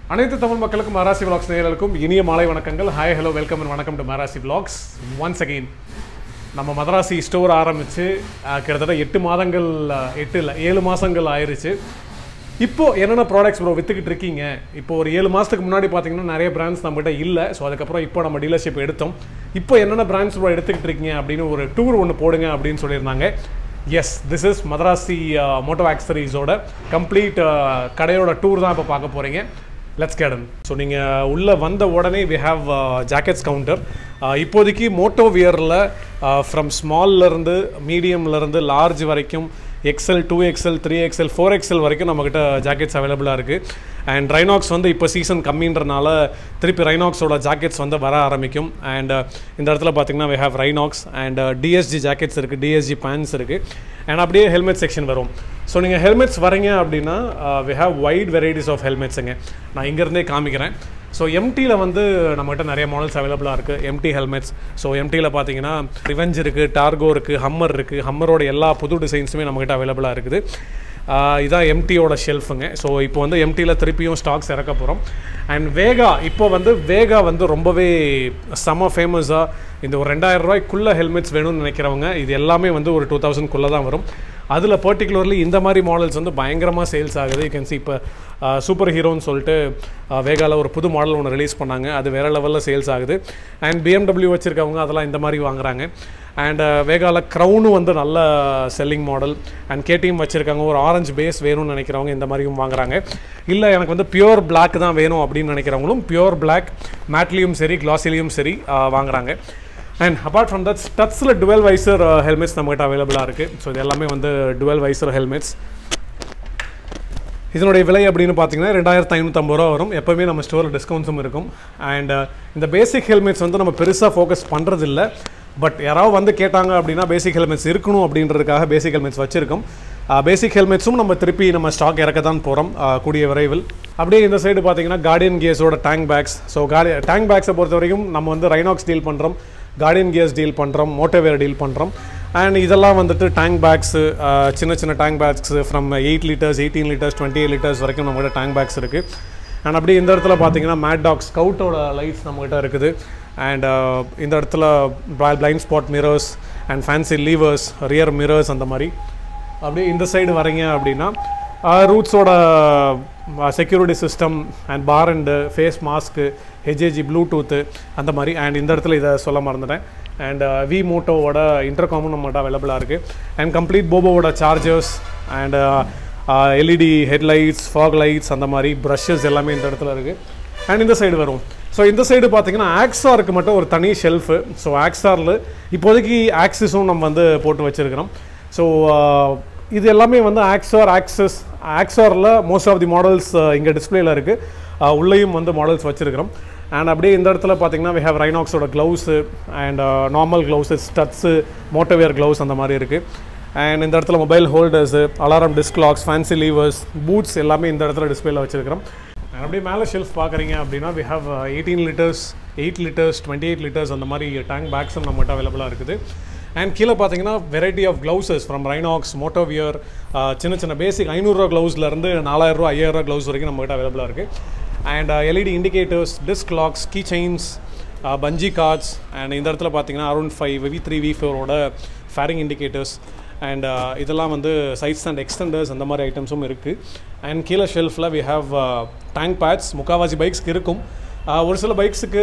அனைத்து தமிழ் மக்களுக்கும் Marasi vlogs நேயர்களுக்கும் இனிய மாலை வணக்கங்கள் ஹாய் ஹலோ வெல்கம் அண்ட் வணக்கம் to Madrasi vlogs once again நம்ம மதராசி ஸ்டோர் ஆரம்பித்து கிட்டத்தட்ட எட்டு மாதங்கள் அஹ், எட்டு இல்லை ஏழு மாதங்கள் ஆயிருச்சு இப்போ என்னென்ன ப்ராடக்ட்ஸ் ப்ரோ வித்துக்கிட்டு இருக்கீங்க இப்போ ஒரு ஏழு மாதத்துக்கு முன்னாடி பார்த்தீங்கன்னா நிறைய பிராண்ட்ஸ் நம்மகிட்ட இல்லை ஸோ அதுக்கப்புறம் இப்போ நம்ம டீலர்ஷிப் எடுத்தோம் இப்போ என்னென்ன பிராண்ட்ஸ் ப்ரோ எடுத்துக்கிட்டு இருக்கீங்க அப்படின்னு ஒரு டூர் ஒன்று போடுங்க அப்படின்னு சொல்லியிருந்தாங்க yes this is Madrasi moto ஆக்சரிஸோட கம்ப்ளீட் கடையோட டூர் தான் இப்போ பார்க்க போகிறீங்க லெட்ஸ் கேடன் ஸோ நீங்கள் உள்ளே வந்த உடனே வி ஹாவ் ஜாக்கெட்ஸ் கவுண்டர் இப்போதைக்கு மோட்டோ வியரில் ஃப்ரம் ஸ்மால்லேருந்து மீடியம்லேருந்து லார்ஜ் வரைக்கும் XL two XL three XL four XL வரைக்கும் நம்மக்கிட்ட ஜாக்கெட்ஸ் அவைலபிளாக இருக்குது அண்ட் ரைனாக்ஸ் வந்து இப்போ சீசன் கம்மின்றனால திருப்பி ரைனாக்ஸோட ஜாக்கெட்ஸ் வந்து வர ஆரம்பிக்கும் அண்ட் இந்த இடத்துல பார்த்தீங்கன்னா we have Rynox and DSG jackets இருக்குது டிஎஸ்ஜி பேண்ட்ஸ் இருக்குது அண்ட் அப்படியே ஹெல்மெட் செக்ஷன் வரும் ஸோ நீங்கள் ஹெல்மெட்ஸ் வரீங்க அப்படின்னா we have wide varieties of ஹெல்மெட்ஸுங்க நான் இங்கேருந்தே காமிக்கிறேன் ஸோ எம்டியில் வந்து நம்மகிட்ட நிறைய மாடல்ஸ் அவைலபிளாக இருக்குது எம்டி ஹெல்மெட்ஸ் ஸோ எம்டியில் பார்த்தீங்கன்னா ரிவெஞ்ச் இருக்குது டார்கோ இருக்குது ஹம்மர் இருக்குது ஹம்மரோட எல்லா புது டிசைன்ஸுமே நம்மகிட்ட அவைலபிளாக இருக்குது ஆஹ் இதான் எம்டியோட ஷெல்ஃபுங்க ஸோ இப்போ வந்து எம்டியில் திருப்பியும் ஸ்டாக்ஸ் இறக்க போகிறோம் அண்ட் வேகா இப்போ வந்து வேகா வந்து ரொம்பவே செம ஃபேமஸாக இந்த ஒரு ரெண்டாயிரம் ரூபாய்க்குள்ள ஹெல்மெட்ஸ் வேணும்னு நினைக்கிறவங்க இது எல்லாமே வந்து ஒரு டூ தௌசண்ட்குள்ளே தான் வரும் அதில் பர்டிகுலர்லி இந்த மாதிரி மாடல்ஸ் வந்து பயங்கரமாக சேல்ஸ் ஆகுது யூ கேன் சி இப்போ சூப்பர் ஹீரோன்னு சொல்லிட்டு வேகாவில் ஒரு புது மாடல் ஒன்று ரிலீஸ் பண்ணாங்க அது வேறு லெவலில் சேல்ஸ் ஆகுது அண்ட் பிஎம்டபிள்யூ வச்சுருக்கவங்க அதெல்லாம் இந்த மாதிரி வாங்குறாங்க அண்ட் வேகாவில் க்ரௌனும் வந்து நல்ல செல்லிங் மாடல் அண்ட் கேடிஎம் வச்சுருக்காங்க ஒரு ஆரஞ்சு பேஸ் வேணும்னு நினைக்கிறவங்க இந்த மாதிரியும் வாங்குறாங்க இல்லை எனக்கு வந்து பியூர் Black தான் வேணும் அப்படின்னு நினைக்கிறவங்களும் பியூர் Black மேட்லேயும் சரி கிளாஸிலையும் சரி ஆஹ் வாங்குறாங்க அண்ட் அப்பார்ட் ஃப்ரம் தட் ஸ்டட்ஸில் டுவெல் வைசர் ஹெல்மெட்ஸ் நம்மகிட்ட அவைலபிளாக இருக்குது ஸோ இது எல்லாமே வந்து டுவெல் வைசர் ஹெல்மெட்ஸ் இதனுடைய விலை அப்படின்னு பார்த்தீங்கன்னா ரெண்டாயிரத்து ஐநூற்றம்பது ரூபா வரும் எப்போவுமே நம்ம ஸ்டோரில் டிஸ்கவுண்ட்ஸும் இருக்கும் அண்ட் இந்த பேசிக் ஹெல்மெட்ஸ் வந்து நம்ம பெருசாக ஃபோக்கஸ் பண்ணுறதில்ல பட் யாராவது வந்து கேட்டாங்க அப்படின்னா பேசிக் ஹெல்மெட்ஸ் இருக்கணும் அப்படின்றதுக்காக பேசிக் ஹெல்மெட்ஸ் வச்சுருக்கோம் பேசிக் ஹெல்மெட்ஸும் நம்ம திருப்பி நம்ம ஸ்டாக் இறக்க தான் போகிறோம் கூடிய விரைவில் அப்படியே இந்த சைடு பார்த்தீங்கன்னா கார்டியன் கியர்ஸோட டேங்க் பேக்ஸ் ஸோ காடி டேங்க் பேக்ஸை பொறுத்த வரைக்கும் நம்ம வந்து ரைனாக்ஸ் டீல் பண்ணுறோம் கார்டியன் கியர்ஸ் டீல் பண்ணுறோம் மோட்டோவேர் டீல் பண்ணுறோம் அண்ட் இதெல்லாம் வந்துட்டு டேங்க் பேக்ஸு சின்ன சின்ன tank bags from eight litres eighteen litres twenty eight litres வரைக்கும் நம்மகிட்ட டேங்க் பேக்ஸ் இருக்குது அண்ட் அப்படியே இந்த இடத்துல பார்த்தீங்கன்னா மேட் டாக் ஸ்கவுட்டோட லைட்ஸ் நம்மகிட்ட இருக்குது அண்ட் இந்த இடத்துல blind spot mirrors and fancy levers rear mirrors அந்த மாதிரி அப்படியே இந்த சைடு வரீங்க அப்படின்னா ரூட்ஸோட security system and bar and face mask H A G bluetooth அந்த மாதிரி அண்ட் இந்த இடத்துல இதை சொல்ல மறந்துட்டேன் அண்ட் வி மோட்டோவோட இன்டர்காமும் நம்மகிட்ட அவைலபிளாக இருக்குது அண்ட் கம்ப்ளீட் போபோவோட chargers and LED headlights fog lights அந்த மாதிரி ப்ரஷஸ் எல்லாமே இந்த இடத்துல இருக்குது அண்ட் இந்த சைடு வரும் ஸோ இந்த சைடு பார்த்தீங்கன்னா ஆக்ஸாருக்கு மட்டும் ஒரு தனி ஷெல்ஃபு ஸோ ஆக்ஸாரில் இப்போதைக்கு ஆக்சிஸும் நம்ம வந்து போட்டு வச்சுருக்கிறோம் ஸோ இது எல்லாமே வந்து ஆக்ஸார் ஆக்சஸ் ஆக்ஸாரில் மோஸ்ட் ஆஃப் தி மாடல்ஸ் இங்கே டிஸ்பிளேல இருக்குது உள்ளேயும் வந்து மாடல்ஸ் வச்சுருக்கிறோம் அண்ட் அப்படியே இந்த இடத்துல பார்த்தீங்கன்னா வி ஹேவ் ரைனாக்ஸோட gloves and normal gloves Studds Motowear gloves அந்த மாதிரி இருக்குது அண்ட் இந்த இடத்துல mobile holders alarm disc locks fancy levers boots எல்லாமே இந்த இடத்துல டிஸ்பிளேல வச்சுருக்கிறோம் And அப்படியே மேலே ஷெல்ஃப் பார்க்குறீங்க அப்படின்னா we have eighteen litres eight litres twenty eight litres அந்த மாதிரி டேங்க் பேக்ஸும் நம்மகிட்ட அவைலபிளாக இருக்குது அண்ட் கீழே பார்த்தீங்கன்னா variety of gloves from Rynox Motowear சின்ன சின்ன பேசிக் ஐநூறுரூவா க்ளவுஸ்லேருந்து நாலாயிரரூவா ஐயாயிரரூவா க்ளவுஸ் வரைக்கும் நம்மகிட்ட அவைலபிளாக இருக்குது and LED indicators disc locks key chains bungee cords and இந்த இடத்துல பார்த்தீங்கன்னா around five V three V ஃபோரோட ஃபேரிங் இண்டிகேட்டர்ஸ் அண்ட் இதெல்லாம் வந்து சைட்ஸ் அண்ட் எக்ஸ்டெண்டர்ஸ் அந்த மாதிரி ஐட்டம்ஸும் இருக்குது அண்ட் கீழே ஷெல்ஃபில் வி ஹாவ் டேங்க் பேட்ஸ் முக்காவாசி பைக்ஸ்க்கு இருக்கும் ஆஹ் ஒரு சில பைக்ஸுக்கு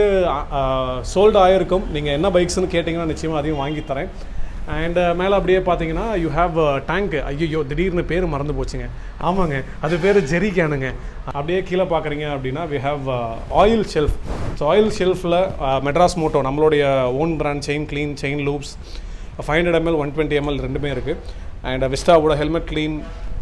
சோல்டு ஆகிருக்கும் நீங்கள் என்ன பைக்ஸ்னு கேட்டிங்கன்னா நிச்சயமாக அதையும் வாங்கி தரேன் அண்ட் மேலே அப்படியே பார்த்தீங்கன்னா யூ ஹேவ் டேங்க் ஐயோ திடீர்னு பேர் மறந்து போச்சுங்க ஆமாங்க அது பேர் ஜெரி கேனுங்க அப்படியே கீழே பார்க்குறீங்க அப்படின்னா we have oil shelf so oil ஷெல்ஃபில் மெட்ராஸ் மோட்டோ நம்மளுடைய own brand chain clean chain lubes five hundred ML one twenty ML ரெண்டுமே இருக்குது அண்ட் விஸ்டாவோட helmet clean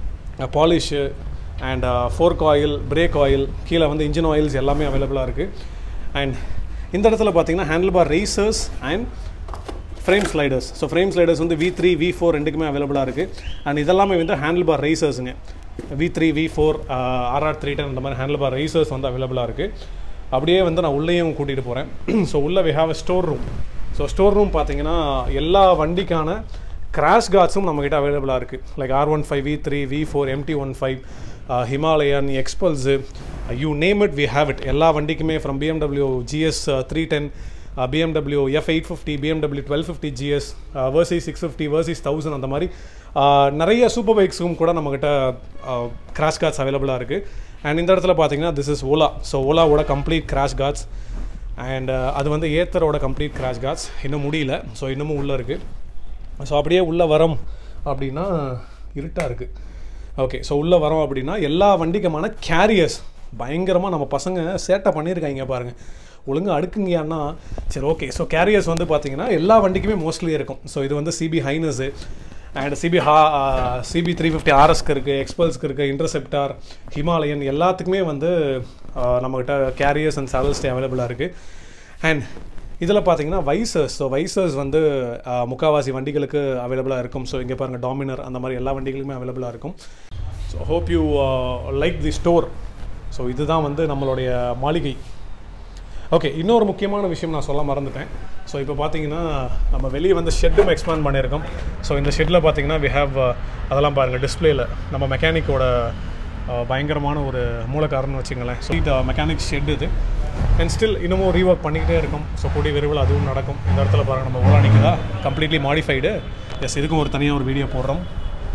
polish and fork oil brake oil கீழே வந்து இன்ஜின் ஆயில்ஸ் எல்லாமே அவைலபிளாக இருக்குது அண்ட் இந்த இடத்துல பார்த்தீங்கன்னா handle bar risers and frame sliders so frame sliders வந்து வி த்ரீ வி ஃபோர் ரெண்டுக்குமே அவைலபிளாக இருக்குது அண்ட் இதெல்லாமே வந்து ஹேண்டில் பார் ரேசர்ஸுங்க V three V four RR three ten அந்த மாதிரி ஹேண்டில் பார் ரேசர்ஸ் வந்து அவைலபிளாக இருக்குது அப்படியே வந்து நான் உள்ளேயும் கூட்டிகிட்டு போகிறேன் ஸோ உள்ளே we have a store room so store room பார்த்தீங்கன்னா எல்லா வண்டிக்கான கிராஷ் கார்ட்ஸும் நம்மக்கிட்ட அவைலபிளாக இருக்குது like R one five V three V four MT one five Himalayan Xpulse you name it we have it எல்லா வண்டிக்குமே from BMW GS three ten BMW F eight fifty BMW twelve fifty GS Versys six fifty Versys thousand அந்த மாதிரி uh, நிறைய super பைக்ஸும் கூட நம்மக்கிட்ட crash cards அவைலபிளாக இருக்குது and இந்த இடத்துல பார்த்தீங்கன்னா திஸ் இஸ் ஓலா ஸோ ஓலாவோட கம்ப்ளீட் கிராஷ் கார்ட்ஸ் அண்ட் அது வந்து ஏத்தரோட கம்ப்ளீட் கிராஷ் கார்ட்ஸ் இன்னும் முடியல ஸோ இன்னமும் உள்ளே இருக்குது ஸோ அப்படியே உள்ளே வரோம் அப்படின்னா இருட்டாக இருக்குது ஓகே ஸோ உள்ளே வரோம் அப்படின்னா எல்லா வண்டிக்குமான கேரியர்ஸ் பயங்கரமாக நம்ம பசங்க சேட்டை பண்ணியிருக்காங்க பாருங்கள் ஒழுங்காக அடுக்குங்கயான்னா சரி ஓகே ஸோ கேரியர்ஸ் வந்து பார்த்தீங்கன்னா எல்லா வண்டிக்குமே மோஸ்ட்லி இருக்கும் ஸோ இது வந்து சிபி ஹைனஸு அண்ட் சிபி ஹா சிபி த்ரீ ஃபிஃப்டி ஆர்எஸ்க்கு இருக்குது எக்ஸ்பல்ஸ்க்கு இருக்குது இன்டர்செப்டார் ஹிமாலயன் எல்லாத்துக்குமே வந்து ஆஹ், நம்மக்கிட்ட கேரியர்ஸ் அண்ட் சேனல் ஸ்டே அவைலபிளாக இருக்குது அண்ட் இதில் பார்த்தீங்கன்னா வைசர்ஸ் ஸோ வைசர்ஸ் வந்து ஆஹ், முக்காவாசி வண்டிகளுக்கு அவைலபிளாக இருக்கும் ஸோ இங்கே பாருங்கள் டாமினர் அந்த மாதிரி எல்லா வண்டிகளுக்குமே அவைலபிளாக இருக்கும் so hope you like the store so இதுதான் வந்து நம்மளுடைய மாளிகை ஓகே இன்னொரு முக்கியமான விஷயம் நான் சொல்ல மறந்துட்டேன் ஸோ இப்போ பார்த்தீங்கன்னா நம்ம வெளியே வந்து ஷெட்டும் எக்ஸ்பேண்ட் பண்ணியிருக்கோம் ஸோ இந்த ஷெட்டில் பார்த்தீங்கன்னா வி ஹேவ் அதெல்லாம் பாருங்கள் டிஸ்பிளேயில் நம்ம மெக்கானிக்கோட பயங்கரமான ஒரு மூலக்காரன்னு வச்சுங்களேன் ஸோ இது மெக்கானிக் ஷெட் இது அண்ட் ஸ்டில் இன்னமும் ரீஒர்க் பண்ணிக்கிட்டே இருக்கும் ஸோ கூடிய விரைவில் அதுவும் நடக்கும் இந்த இடத்துல பாருங்கள் நம்ம ஓலா நிற்குதா கம்ப்ளீட்லி மாடிஃபைடு எஸ் இதுக்கும் ஒரு தனியாக ஒரு வீடியோ போடுறோம்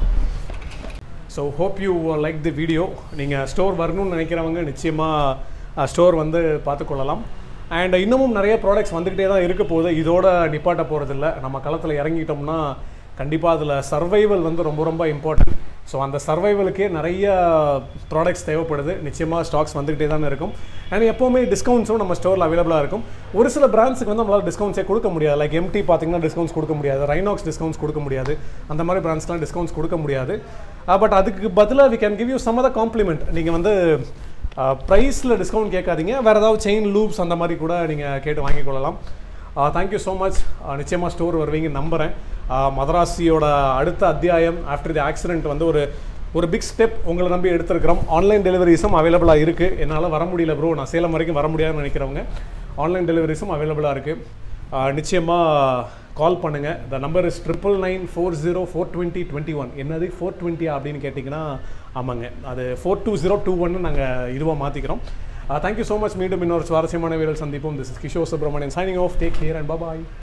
so hope you like the video நீங்கள் ஸ்டோர் வரணும்னு நினைக்கிறவங்க நிச்சயமாக ஸ்டோர் வந்து பார்த்துக்கொள்ளலாம் அண்ட் இன்னமும் நிறைய ப்ராடக்ட்ஸ் வந்துக்கிட்டே தான் இருக்க போகுது இதோட நிப்பாட்ட போகிறதில்ல நம்ம களத்தில் இறங்கிட்டோம்னா கண்டிப்பாக அதில் சர்வைவல் வந்து ரொம்ப ரொம்ப இம்பார்ட்டன்ட் ஸோ அந்த சர்வைவலுக்கே நிறைய ப்ராடக்ட்ஸ் தேவைப்படுது நிச்சயமாக ஸ்டாக்ஸ் வந்துக்கிட்டே தான் இருக்கும் அண்ட் எப்போவுமே டிஸ்கவுண்ட்ஸும் நம்ம ஸ்டோரில் அவைலபிளாக இருக்கும் ஒரு சில பிராண்ட்ஸுக்கு வந்து நம்மளால் டிஸ்கவுண்ட்ஸே கொடுக்க முடியாது லைக் எம்டி பார்த்தீங்கன்னா டிஸ்கவுண்ட்ஸ் கொடுக்க முடியாது ரைனாக்ஸ் டிஸ்கவுண்ட்ஸ் கொடுக்க முடியாது அந்த மாதிரி பிராண்ட்ஸ்லாம் டிஸ்கவுண்ட்ஸ் கொடுக்க முடியாது பட் அதுக்கு பதிலாக we can give you some அத காம்ப்ளிமெண்ட் நீங்கள் வந்து ப்ரைஸில் டிஸ்கவுண்ட் கேட்காதீங்க வேறு ஏதாவது செயின் லூப்ஸ் அந்த மாதிரி கூட நீங்கள் கேட்டு வாங்கிக் கொள்ளலாம் தேங்க்யூ ஸோ மச் நிச்சயமாக ஸ்டோர் வருவீங்க நம்புகிறேன் மதராசியோட அடுத்த அத்தியாயம் ஆஃப்டர் தி ஆக்சிடென்ட் வந்து ஒரு ஒரு பிக் ஸ்டெப் உங்களை நம்பி எடுத்திருக்கிறோம் ஆன்லைன் டெலிவரிஸும் அவைலபிளாக இருக்குது என்னால் வர முடியல ப்ரோ நான் சேலம் வரைக்கும் வர முடியாதுன்னு நினைக்கிறவங்க ஆன்லைன் டெலிவரிஸும் அவைலபிளாக இருக்குது நிச்சயமாக கால் பண்ணுங்கள் the number is triple nine four zero four twenty twenty one என்னது ஃபோர் டுவெண்ட்டியா அப்படின்னு கேட்டிங்கன்னா ஆமாங்க அது ஃபோர் டூ ஜீரோ டூ ஒன்னு நாங்கள் இதுவாக மாற்றிக்கிறோம் தேங்க்யூ ஸோ மச் மீண்டும் இன்னொரு சுவாரஸ்யமான வீரல் சந்திப்போம் this is Kishore Subramanian signing off take care and bye